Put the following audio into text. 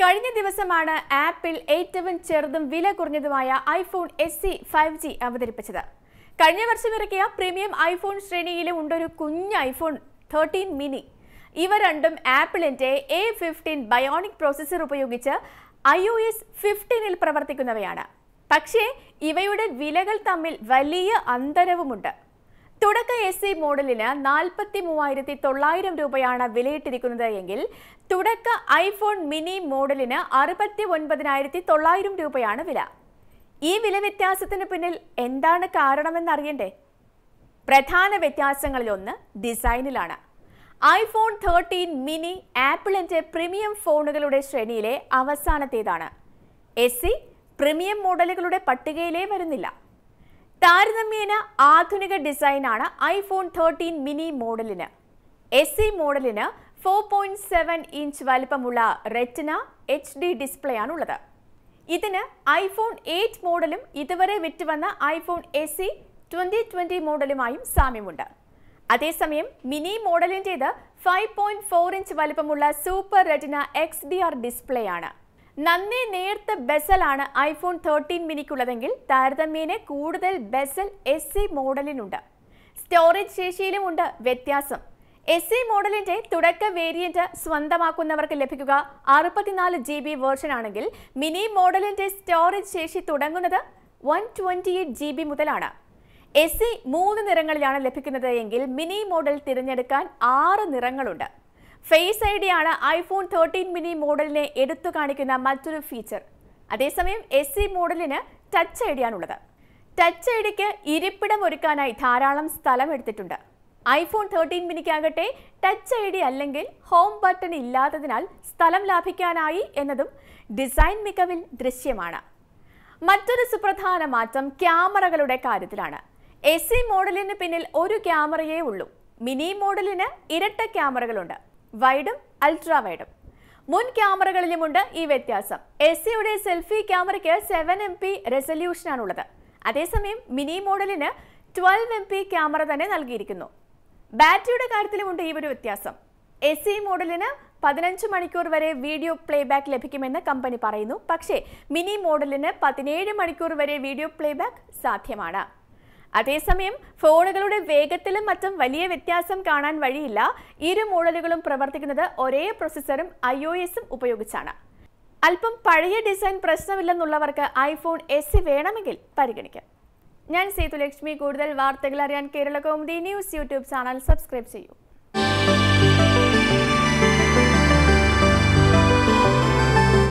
കഴിഞ്ഞ ദിവസമാണ് ആപ്പിൾ ഏറ്റവും ചെറുതും വില കുറഞ്ഞതുമായ iPhone S E five G അവതരിപ്പിച്ചത് കഴിഞ്ഞ വർഷം ഇറക്കിയ പ്രീമിയം ഐഫോൺ ശ്രേണിയിലും ഉണ്ടൊരു കുഞ്ഞ് ഐഫോൺ തേർട്ടീൻ മിനി ഇവ രണ്ടും ആപ്പിളിന്റെ എ ഫിഫ്റ്റീൻ ബയോണിക് പ്രോസസ്സർ ഉപയോഗിച്ച് ഐ ഒ എസ് ഫിഫ്റ്റീനിൽ പ്രവർത്തിക്കുന്നവയാണ് പക്ഷേ ഇവയുടെ വിലകൾ തമ്മിൽ വലിയ അന്തരവുമുണ്ട് തുടക്ക എസ് സി മോഡലിന് നാൽപ്പത്തി മൂവായിരത്തി തൊള്ളായിരം രൂപയാണ് വിലയിട്ടിരിക്കുന്നത് എങ്കിൽ തുടക്ക ഐഫോൺ മിനി മോഡലിന് അറുപത്തി ഒൻപതിനായിരത്തി തൊള്ളായിരം രൂപയാണ് വില ഈ വില വ്യത്യാസത്തിന് പിന്നിൽ എന്താണ് കാരണമെന്നറിയണ്ടേ പ്രധാന വ്യത്യാസങ്ങളിലൊന്ന് ഡിസൈനിലാണ് ഐഫോൺ തേർട്ടീൻ മിനി ആപ്പിളിന്റെ പ്രീമിയം ഫോണുകളുടെ ശ്രേണിയിലെ അവസാനത്തേതാണ് എസ് സി പ്രീമിയം മോഡലുകളുടെ പട്ടികയിലേ വരുന്നില്ല താരതമ്യേന ആധുനിക ഡിസൈനാണ് ഐഫോൺ തേർട്ടീൻ മിനി മോഡലിന് എസ് സി മോഡലിന് ഫോർ പോയിന്റ് സെവൻ ഇഞ്ച് വലുപ്പമുള്ള റെറ്റിന എച്ച് ഡി ഡിസ്പ്ലേ ആണുള്ളത് ഇതിന് ഐഫോൺ എയ്റ്റ് മോഡലും ഇതുവരെ വിറ്റുവന്ന iPhone S E twenty twenty മോഡലുമായും സാമ്യമുണ്ട് അതേസമയം മിനി മോഡലിൻ്റേത് ഫൈവ് പോയിന്റ് ഫോർ ഇഞ്ച് വലുപ്പമുള്ള super retina X D R display ആണ് നന്നേ നേർത്ത ബെസലാണ് ഐഫോൺ തേർട്ടീൻ മിനിക്കുള്ളതെങ്കിൽ താരതമ്യേന കൂടുതൽ ബെസൽ എസ് സി മോഡലിനുണ്ട് സ്റ്റോറേജ് ശേഷിയിലുമുണ്ട് വ്യത്യാസം എസ് സി മോഡലിന്റെ തുടക്ക വേരിയന്റ് സ്വന്തമാക്കുന്നവർക്ക് ലഭിക്കുക അറുപത്തിനാല് ജി ബി വേർഷൻ ആണെങ്കിൽ മിനി മോഡലിന്റെ സ്റ്റോറേജ് ശേഷി തുടങ്ങുന്നത് one twenty eight G B മുതലാണ് എസ് സി മൂന്ന് നിറങ്ങളിലാണ് ലഭിക്കുന്നത് എങ്കിൽ മിനി മോഡൽ തിരഞ്ഞെടുക്കാൻ ആറ് നിറങ്ങളുണ്ട് ഫേസ് ഐ ഡി ആണ് ഐഫോൺ തേർട്ടീൻ മിനി മോഡലിനെ എടുത്തു കാണിക്കുന്ന മറ്റൊരു ഫീച്ചർ അതേസമയം എസ് സി മോഡലിന് ടച്ച് ഐ ഡി ആണുള്ളത് ടച്ച് ഐ ഡിക്ക് ഇരിപ്പിടം ഒരുക്കാനായി ധാരാളം സ്ഥലം എടുത്തിട്ടുണ്ട് ഐഫോൺ തേർട്ടീൻ മിനിക്കാകട്ടെ ടച്ച് ഐ ഡി അല്ലെങ്കിൽ ഹോം ബട്ടൺ ഇല്ലാത്തതിനാൽ സ്ഥലം ലാഭിക്കാനായി എന്നതും ഡിസൈൻ മികവിൽ ദൃശ്യമാണ് മറ്റൊരു സുപ്രധാന മാറ്റം ക്യാമറകളുടെ കാര്യത്തിലാണ് എസ് സി മോഡലിന് പിന്നിൽ ഒരു ക്യാമറയേ ഉള്ളൂ മിനി മോഡലിന് ഇരട്ട ക്യാമറകളുണ്ട് വൈഡും അൾട്രാ വൈഡും മുൻ ക്യാമറകളിലുമുണ്ട് ഈ വ്യത്യാസം എസ് സിയുടെ സെൽഫി ക്യാമറയ്ക്ക് സെവൻ എം പി റെസൊല്യൂഷനാണുള്ളത് അതേസമയം മിനി മോഡലിന് ട്വൽവ് എം പി ക്യാമറ തന്നെ നൽകിയിരിക്കുന്നു ബാറ്ററിയുടെ കാര്യത്തിലുമുണ്ട് ഈ ഒരു വ്യത്യാസം എസ് സി മോഡലിന് പതിനഞ്ച് മണിക്കൂർ വരെ വീഡിയോ പ്ലേബാക്ക് ലഭിക്കുമെന്ന് കമ്പനി പറയുന്നു പക്ഷേ മിനി മോഡലിന് പതിനേഴ് മണിക്കൂർ വരെ വീഡിയോ പ്ലേബാക്ക് സാധ്യമാണ് അതേസമയം ഫോണുകളുടെ വേഗത്തിലും മറ്റും വലിയ വ്യത്യാസം കാണാൻ വഴിയില്ല ഇരു മോഡലുകളും പ്രവർത്തിക്കുന്നത് ഒരേ പ്രൊസസ്സറും ഐ ഒ എസും ഉപയോഗിച്ചാണ് അല്പം പഴയ ഡിസൈൻ പ്രശ്നമില്ലെന്നുള്ളവർക്ക് ഐഫോൺ എസ് സി വേണമെങ്കിൽ പരിഗണിക്കാം ഞാൻ സേതുലക്ഷ്മി കൂടുതൽ വാർത്തകൾ അറിയാൻ Kerala Kaumudi news YouTube channel subscribe ചെയ്യൂ